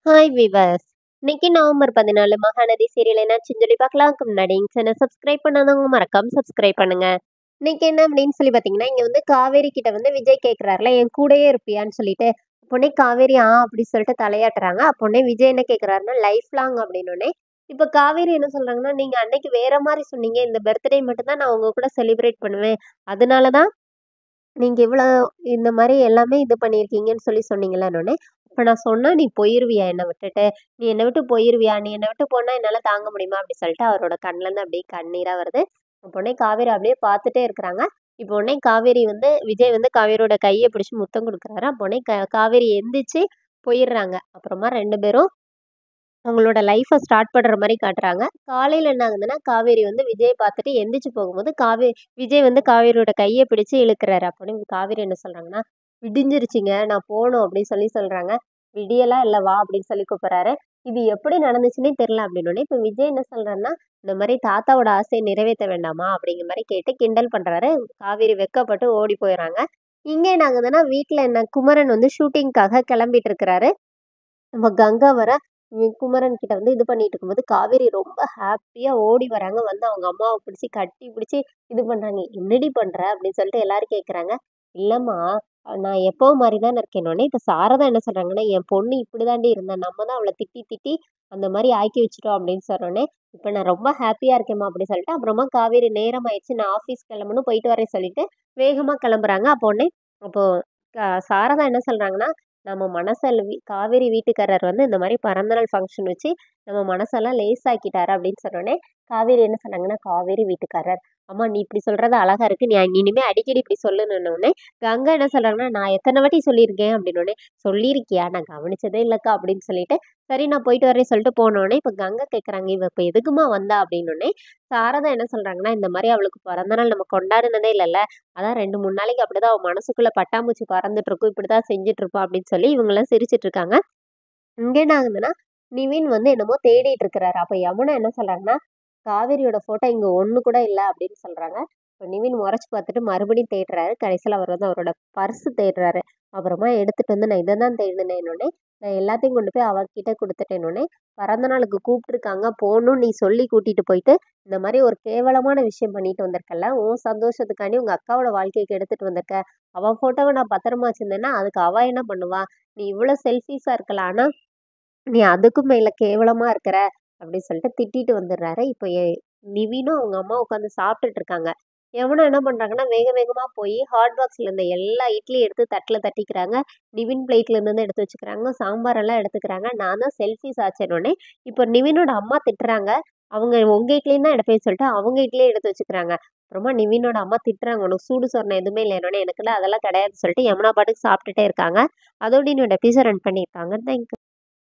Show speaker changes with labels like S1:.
S1: hi viewers இன்னைக்கு November பதினாலு Mahanadi serial என்னாச்சுன்னு சொல்லி பார்க்கலாம்க்கு முன்னாடி சேனல் சப்ஸ்கிரைப் பண்ணாதவங்க மறக்காம சப்ஸ்கிரைப் பண்ணுங்க இன்னைக்கு என்ன அப்படின்னு சொல்லி பார்த்தீங்கன்னா இங்கே வந்து காவேரி கிட்ட வந்து விஜய் கேட்குறாருல என் கூடயே இருப்பியான்னு சொல்லிட்டு அப்போனே காவேரி ஆ அப்படி சொல்லிட்டு தலையாட்டுறாங்க அப்போனே விஜய் என்ன கேட்குறாருன்னா லைஃப் லாங் அப்படின்னோடனே இப்போ காவேரி என்ன சொல்றாங்கன்னா நீங்க அன்னைக்கு வேற மாதிரி சொன்னீங்க இந்த பர்த்டே மட்டும் தான் நான் உங்க கூட செலிப்ரேட் பண்ணுவேன் அதனால தான் நீங்க இவ்வளோ இந்த மாதிரி எல்லாமே இது பண்ணியிருக்கீங்கன்னு சொல்லி சொன்னீங்களேன்னொடனே இப்போ நான் சொன்னா நீ போயிருவியா என்னை விட்டுட்டு நீ என்னை விட்டு போயிருவியா நீ என்னை விட்டு போனா என்னால தாங்க முடியுமா அப்படி சொல்லிட்டு அவரோட கண்ணுல இருந்து அப்படியே கண்ணீரா வருது அப்போ உடனே காவேரி அப்படியே பார்த்துட்டே இருக்கிறாங்க இப்போ உடனே காவேரி வந்து விஜய் வந்து காவேரியோட கையை பிடிச்சி முத்தம் கொடுக்குறாரு அப்போ உடனே க காவேரி எந்திரிச்சு போயிடுறாங்க அப்புறமா ரெண்டு பேரும் அவங்களோட லைஃப்பை ஸ்டார்ட் பண்ணுற மாதிரி காட்டுறாங்க காலையில் என்ன ஆகுதுன்னா காவேரி வந்து விஜய் பார்த்துட்டு எந்திரிச்சு போகும்போது காவே விஜய் வந்து காவேரியோட கையை பிடிச்சு இழுக்கிறாரு அப்படின்னு காவேரி என்ன சொல்றாங்கன்னா விடிஞ்சிருச்சுங்க நான் போகணும் அப்படின்னு சொல்லி சொல்றாங்க விடியலாம் இல்லை வா அப்படின்னு சொல்லி கூப்பிட்றாரு இது எப்படி நடந்துச்சுன்னே தெரில அப்படின்னோடனே இப்போ விஜய் என்ன சொல்றாருன்னா இந்த மாதிரி தாத்தாவோட ஆசையை நிறைவேற்ற வேண்டாமா அப்படிங்கிற மாதிரி கேட்டு கிண்டல் பண்றாரு காவேரி வெக்கப்பட்டு ஓடி போயிடுறாங்க இங்கே என்ன ஆகுதுன்னா வீட்டில் என்ன குமரன் வந்து ஷூட்டிங்காக கிளம்பிட்டு இருக்கிறாரு நம்ம கங்கா வர இவன் குமரன் கிட்ட வந்து இது பண்ணிட்டு இருக்கும்போது காவேரி ரொம்ப ஹாப்பியா ஓடி வராங்க வந்து அவங்க அம்மாவை பிடிச்சி கட்டி பிடிச்சி இது பண்றாங்க என்னடி பண்ற அப்படின்னு சொல்லிட்டு எல்லாரும் கேட்குறாங்க இல்லம்மா நான் எப்போ மாதிரி தான் இருக்கேனோடனே இப்போ சாரதா என்ன சொல்றாங்கன்னா என் பொண்ணு இப்படி தாண்டி இருந்தா நம்ம தான் அவளை திட்டி திட்டி அந்த மாதிரி ஆக்கி வச்சுட்டோம் அப்படின்னு சொன்னோடனே இப்போ நான் ரொம்ப ஹாப்பியா இருக்கேம்மா அப்படின்னு சொல்லிட்டு அப்புறமா காவேரி நேரம் ஆயிடுச்சு நான் ஆஃபீஸ் கிளம்பணும் போயிட்டு வரேன் சொல்லிட்டு வேகமா கிளம்புறாங்க அப்போ உடனே அப்போ க- சாரதா என்ன சொல்றாங்கன்னா நம்ம மனசல் வி- காவேரி வீட்டுக்காரர் வந்து இந்த மாதிரி பிறந்தநாள் ஃபங்க்ஷன் வச்சு நம்ம மனசெல்லாம் லேசாக்கிட்டாரு அப்படின்னு சொன்னோடனே காவேரி என்ன சொன்னாங்கன்னா காவேரி வீட்டுக்காரர் அம்மா நீ இப்படி சொல்றது அழகா இருக்கு நீ நீ இனிமே அடிக்கடி இப்படி சொல்லணுன்னொடனே கங்கா என்ன சொல்றாங்கன்னா நான் எத்தனை வாட்டி சொல்லியிருக்கேன் அப்படின்னோடனே சொல்லியிருக்கியா நான் கவனிச்சதே இல்லைக்கா அப்படின்னு சொல்லிட்டு சரி நான் போயிட்டு வரேன் சொல்லிட்டு போனோடனே இப்போ கங்கா கேட்குறாங்க இவ இப்போ எதுக்குமா வந்தா அப்படின்னோடனே சாரதா என்ன சொல்றாங்கன்னா இந்த மாதிரி அவளுக்கு பிறந்தநாள் நம்ம கொண்டாடினதே இல்லைல்ல அதான் ரெண்டு மூணு நாளைக்கு அப்படிதான் அவன் மனசுக்குள்ள பட்டாம்பூச்சி பறந்துட்டு இருக்கும் இப்படிதான் செஞ்சுட்டு இருப்பா அப்படின்னு சொல்லி இவங்கெல்லாம் சிரிச்சிட்டு இருக்காங்க இங்க என்ன ஆகுதுன்னா நிவின் வந்து என்னமோ தேடிட்டு இருக்கிறாரு அப்ப யமுனா என்ன சொல்றாங்கன்னா காவேரியோட போட்டோ இங்க ஒண்ணு கூட இல்லை அப்படின்னு சொல்றாங்க இப்போ நிவின் முறைச்சு பார்த்துட்டு மறுபடியும் தேடுறாரு கடைசியில் அவர் வந்து அவரோட பர்ஸ் தேடுறாரு அப்புறமா எடுத்துட்டு வந்து நான் இதை தான் தேடினேன்னொடனே நான் எல்லாத்தையும் கொண்டு போய் அவர்கிட்ட கொடுத்துட்டேன்னொடனே பிறந்த நாளுக்கு கூப்பிட்டுருக்காங்க போகணும்னு நீ சொல்லி கூட்டிட்டு போயிட்டு இந்த மாதிரி ஒரு கேவலமான விஷயம் பண்ணிட்டு வந்திருக்கல உன் சந்தோஷத்துக்காண்டி உங்க அக்காவோட வாழ்க்கைக்கு எடுத்துட்டு வந்திருக்க அவ போட்டோவை நான் பத்திரமா வச்சிருந்தேன்னா அதுக்கு அவ என்ன பண்ணுவா நீ இவ்வளோ செல்ஃபிஷா இருக்கலாம் ஆனா நீ அதுக்கும் மேல கேவலமா இருக்கிற அப்படின்னு சொல்லிட்டு திட்டிட்டு வந்துடுறாரு இப்போ எ- நிவினும் அவங்க அம்மா உட்காந்து சாப்பிட்டுட்டு இருக்காங்க எவனும் என்ன பண்றாங்கன்னா வேக வேகமா போய் ஹாட் பாக்ஸ்ல இருந்த எல்லா இட்லியும் எடுத்து தட்டுல தட்டிக்கிறாங்க நிவின் பிளேட்ல இருந்து எடுத்து வச்சுக்கிறாங்க சாம்பார் எல்லாம் எடுத்துக்கிறாங்க நான் தான் செல்ஃபிஸ் ஆச்சேனோடனே இப்போ நிவினோட அம்மா திட்டுறாங்க அவங்க உங்க இட்லியும் தான் எடுப்பேன்னு சொல்லிட்டு அவங்க இட்லியே எடுத்து வச்சுக்கிறாங்க அப்புறமா நிவினோட அம்மா திட்டுறாங்க உனக்கு சூடு சொன்ன எதுவுமே இல்லைனோடனே எனக்குலாம் அதெல்லாம் கிடையாது சொல்லிட்டு யமுனா பாட்டுக்கு சாப்பிட்டுட்டே இருக்காங்க அதோட என்னோட எபிசோட் ரன் பண்ணியிருக்காங்க தேங்க்யூ